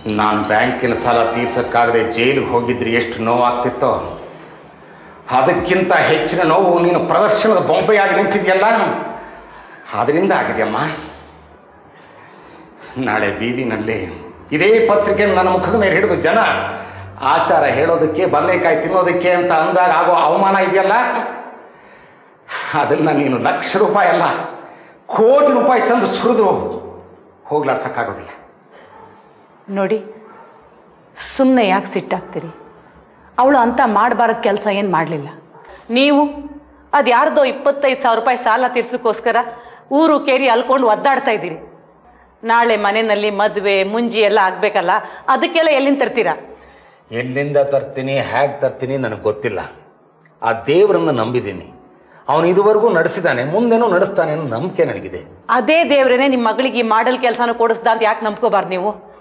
ನಾನು ಬ್ಯಾಂಕಿನ ಸಾಲ ತೀರ್ಸಕ್ಕಾಗದೆ ಜೈಲಿಗೆ ಹೋಗಿದ್ರೆ ಎಷ್ಟು ನೋವಾಗ್ತಿತ್ತೋ ಅದಕ್ಕಿಂತ ಹೆಚ್ಚಿನ ನೋವು ನೀನು ಪ್ರದರ್ಶನದ ಬೊಂಬೆಯಾಗಿ ನಿಂತಿದೆಯಲ್ಲ ಅದರಿಂದ ಆಗಿದೆಯಮ್ಮ ನಾಳೆ ಬೀದಿನಲ್ಲಿ ಇದೇ ಪತ್ರಿಕೆ ನನ್ನ ಮುಖದ ಮೇಲೆ ಹಿಡಿದು ಜನ ಆಚಾರ ಹೇಳೋದಕ್ಕೆ ಬದನೆಕಾಯಿ ತಿನ್ನೋದಕ್ಕೆ ಅಂತ ಅಂದಾಗ ಆಗೋ ಅವಮಾನ ಇದೆಯಲ್ಲ ಅದನ್ನ ನೀನು ಲಕ್ಷ ರೂಪಾಯಿ ಅಲ್ಲ ಕೋಟಿ ರೂಪಾಯಿ ತಂದು ಸುರಿದು ಹೋಗ್ಲಾಡ್ಸಕ್ಕಾಗೋದಿಲ್ಲ ನೋಡಿ ಸುಮ್ಮನೆ ಯಾಕೆ ಸಿಟ್ಟಾಗ್ತೀರಿ ಅವಳು ಅಂತ ಮಾಡಬಾರದ ಕೆಲಸ ಏನು ಮಾಡಲಿಲ್ಲ ನೀವು ಅದು ಯಾರ್ದೋ ಇಪ್ಪತ್ತೈದು ಸಾವಿರ ರೂಪಾಯಿ ಸಾಲ ತೀರ್ಸೋಕ್ಕೋಸ್ಕರ ಊರು ಕೇರಿ ಅಲ್ಕೊಂಡು ಒದ್ದಾಡ್ತಾ ಇದ್ದೀರಿ ನಾಳೆ ಮನೆಯಲ್ಲಿ ಮದುವೆ ಮುಂಜಿ ಎಲ್ಲ ಆಗಬೇಕಲ್ಲ ಅದಕ್ಕೆಲ್ಲ ಎಲ್ಲಿಂದ ತರ್ತೀರಾ ಎಲ್ಲಿಂದ ತರ್ತೀನಿ ಹೇಗೆ ತರ್ತೀನಿ ನನಗೆ ಗೊತ್ತಿಲ್ಲ ಆ ದೇವರನ್ನು ನಂಬಿದ್ದೀನಿ ಅವನು ಇದುವರೆಗೂ ನಡೆಸಿದ್ದಾನೆ ಮುಂದೇನೂ ನಡೆಸ್ತಾನೆ ಅನ್ನೋ ನಂಬಿಕೆ ನನಗಿದೆ ಅದೇ ದೇವ್ರೇನೆ ನಿಮ್ಮ ಮಗಳಿಗೆ ಈ ಮಾಡಲ್ ಕೆಲಸನೂ ಕೊಡಿಸ್ದ ಅಂತ ಯಾಕೆ ನಂಬ್ಕೋಬಾರ್ದು ನೀವು